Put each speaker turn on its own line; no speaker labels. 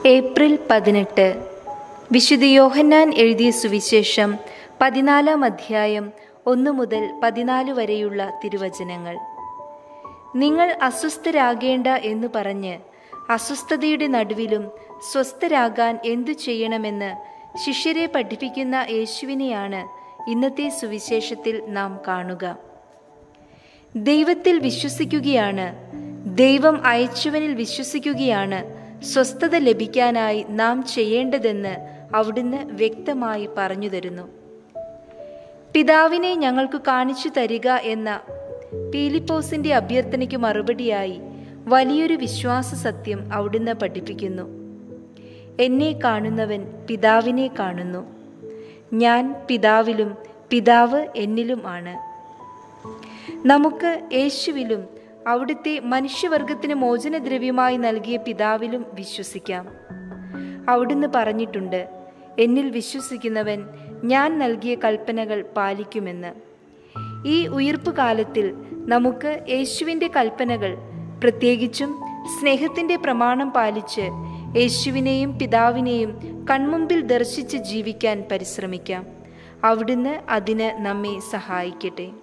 April പതിനെട്ട് വിശുദ്ധ യോഹന്നാൻ എഴുതിയ സുവിശേഷം പതിനാലാം അധ്യായം ഒന്ന് മുതൽ പതിനാല് വരെയുള്ള തിരുവചനങ്ങൾ നിങ്ങൾ അസ്വസ്ഥരാകേണ്ട എന്ന് പറഞ്ഞ് അസ്വസ്ഥതയുടെ നടുവിലും സ്വസ്ഥരാകാൻ എന്തു ചെയ്യണമെന്ന് ശിഷ്യരെ പഠിപ്പിക്കുന്ന യേശുവിനെയാണ് ഇന്നത്തെ സുവിശേഷത്തിൽ നാം കാണുക ദൈവത്തിൽ വിശ്വസിക്കുകയാണ് ദൈവം അയച്ചവനിൽ വിശ്വസിക്കുകയാണ് സ്വസ്ഥത ലഭിക്കാനായി നാം ചെയ്യേണ്ടതെന്ന് അവിടുന്ന് വ്യക്തമായി പറഞ്ഞു തരുന്നു പിതാവിനെ ഞങ്ങൾക്ക് കാണിച്ചു തരിക എന്ന പീലിപ്പോസിന്റെ അഭ്യർത്ഥനയ്ക്ക് മറുപടിയായി വലിയൊരു വിശ്വാസ സത്യം അവിടുന്ന് പഠിപ്പിക്കുന്നു എന്നെ കാണുന്നവൻ പിതാവിനെ കാണുന്നു ഞാൻ പിതാവിലും പിതാവ് എന്നിലും ആണ് നമുക്ക് യേശുവിലും അവിടുത്തെ മനുഷ്യവർഗത്തിന് മോചനദ്രവ്യമായി നൽകിയ പിതാവിലും വിശ്വസിക്കാം അവിടുന്ന് പറഞ്ഞിട്ടുണ്ട് എന്നിൽ വിശ്വസിക്കുന്നവൻ ഞാൻ നൽകിയ കൽപ്പനകൾ പാലിക്കുമെന്ന് ഈ ഉയിർപ്പ് കാലത്തിൽ നമുക്ക് യേശുവിൻ്റെ കൽപ്പനകൾ പ്രത്യേകിച്ചും സ്നേഹത്തിൻ്റെ പ്രമാണം പാലിച്ച് യേശുവിനെയും പിതാവിനെയും കൺമുമ്പിൽ ദർശിച്ച് ജീവിക്കാൻ പരിശ്രമിക്കാം അവിടുന്ന് അതിന് നമ്മെ സഹായിക്കട്ടെ